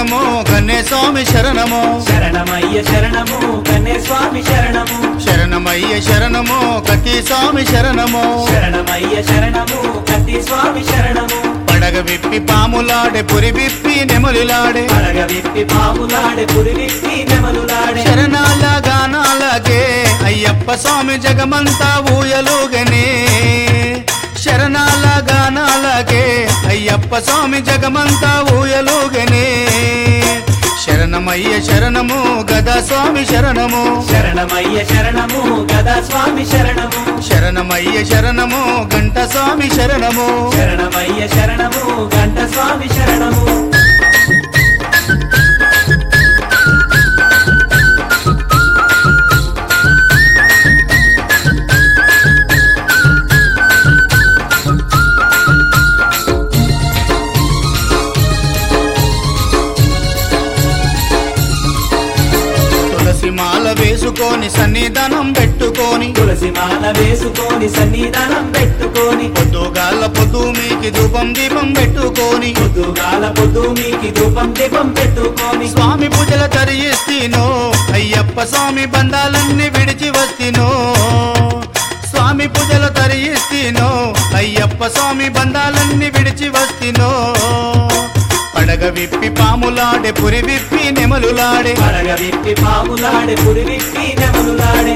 శరణము కన్నే స్వామి శరణము శరణమయ్య శరణము కన్నే స్వామి శరణము శరణమయ్య శరణము కత్తి స్వామి శరణము శరణమయ్య శరణము కత్తి స్వామి శరణము పడగ విప్పి పాములాడే పురి విప్పి నెమలిలాడే పడగ విప్పి పాములాడే పురి విప్పి నెమలులాడే శరణాల గానాలకే అయ్యప్ప స్వామి జగమంతా ఊయలుగనే శరణాల గానాలకే అయ్యప్ప స్వామి జగమంతా ఊయలుగనే శరణమయ్య శరణము గదా స్వామి శరణము శరణమయ్య శరణము గదా స్వామి శరణము శరణమయ్య శరణము గంట స్వామి శరణము శరణమయ్య శరణము గంట స్వామి శరణము తులసి మాల వేసుకొని సన్నిధానం పెట్టుకొని తులసి మాల వేసుకొని సన్నిధానం పెట్టుకొని పొద్దుగాల పొద్దు మీకి ధూపం దీపం పెట్టుకొని పొద్దుగాల పొద్దు మీకి ధూపం దీపం పెట్టుకొని స్వామి పూజల తరియిస్తీనో అయ్యప్ప స్వామి బంధాలన్నీ విడిచి వస్తీనో స్వామి పూజల తరియిస్తీనో అయ్యప్ప స్వామి బంధాలన్నీ విడిచి వస్తీనో పడగ విప్పి పాములాడే పురి విప్పి నెమలులాడే పడగ విప్పి పాములాడే పురి విప్పి నెమలులాడే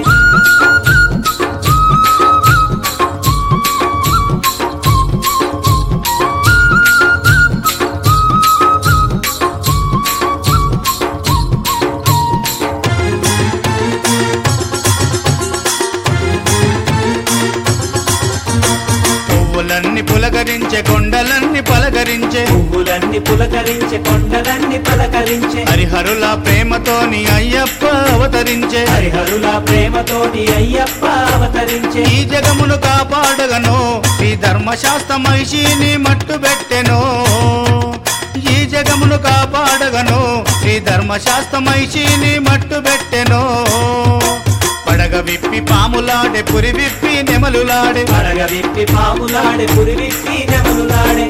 పువ్వులన్నీ పులకరించే కొండలన్నీ పలకరించే పువ్వులన్నీ పులకరించే కొండలన్నీ పలకరించే హరిహరుల ప్రేమతోని అయ్యప్ప అవతరించే హరిహరుల ప్రేమతోటి అయ్యప్ప అవతరించే ఈ జగమును కాపాడగను ఈ ధర్మశాస్త్ర మహిషిని మట్టు పెట్టెను ఈ జగమును కాపాడగను ఈ ధర్మశాస్త్ర మహిషిని మట్టు పెట్టెను పడగ విప్పి పాములాడే పురి విప్పి నెమలులాడే పడగ విప్పి పాములాడే పురి విప్పి నెమలులాడే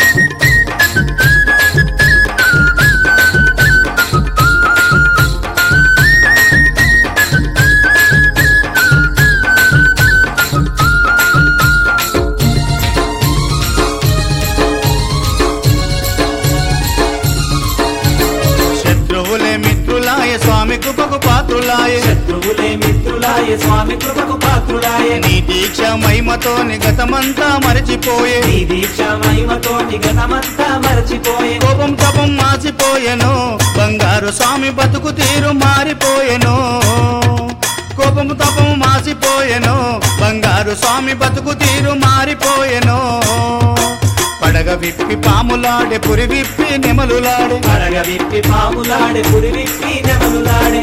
శత్రువులే మిత్రులాయ స్వామి కృపకు పాత్రులాయ శత్రువులే మిత్రులాయే స్వామి కృపకు పాత్రులాయే నీ దీక్ష మహిమతోని గతమంతా మరచిపోయే నీ దీక్ష మహిమతోటి గతమంతా మరచిపోయే కోపం తపం మాసిపోయెను బంగారు స్వామి బతుకు తీరు మారిపోయెను కోపం తపం మాసిపోయెను బంగారు స్వామి బతుకు తీరు మారిపోయెను పడగ విప్పి పాములాడే పురి విప్పి నెమలులాడే పడగ విప్పి పాములాడే పురి విప్పి నెమలులాడే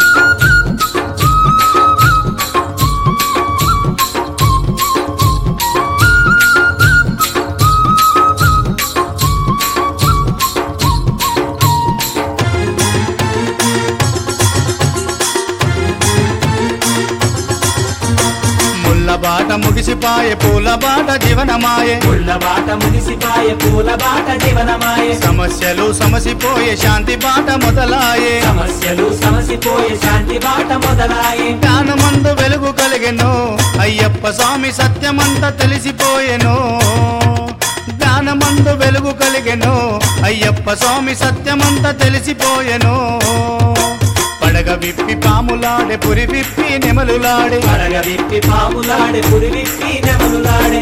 ముల్ల బాట ముగిసిపాయే పూల బాట జీవనమాయే ముళ్ళ బాట ముగిసిపాయే పూల బాట జీవనమాయే సమస్యలు సమసిపోయే శాంతి బాట మొదలాయే సమస్యలు సమసిపోయే శాంతి బాట మొదలాయే జ్ఞానమందు వెలుగు కలిగెను అయ్యప్ప స్వామి సత్యమంతా తెలిసిపోయెను జ్ఞానమందు వెలుగు కలిగెను అయ్యప్ప స్వామి సత్యమంతా తెలిసిపోయెను పడగ విప్పి పాములాడే పురి విప్పి నెమలులాడే పడగ విప్పి పాములాడే పురి విప్పి నెమలులాడే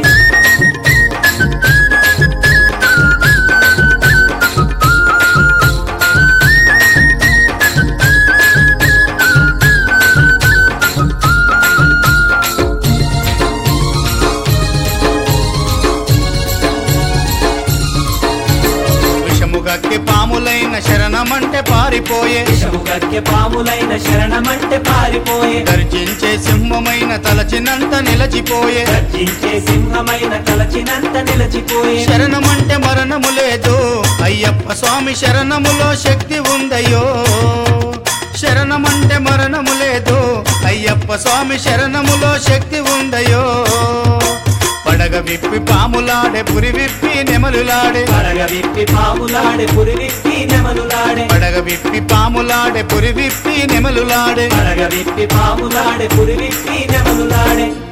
విషము గక్కి పాములైన శరణమంటే పారిపోయే విషము గక్కె పాములైన శరణమంటే పారిపోయే గర్జించే సింహమైన తలచినంత నిలచిపోయే గర్జించే సింహమైన తలచినంత నిలచిపోయే శరణమంటే మరణము లేదు అయ్యప్ప స్వామి శరణములో శక్తి ఉందయ్యో శరణమంటే మరణము లేదు అయ్యప్ప స్వామి శరణములో శక్తి ఉందయ్యో పడగ విప్పి పాములాడే పురి విప్పి నెమలులాడే పడగ విప్పి పాములాడే పురి విప్పి నెమలులాడే పడగ విప్పి పాములాడే పురి విప్పి నెమలులాడే పడగ విప్పి పాములాడే పురి విప్పి నెమలులాడే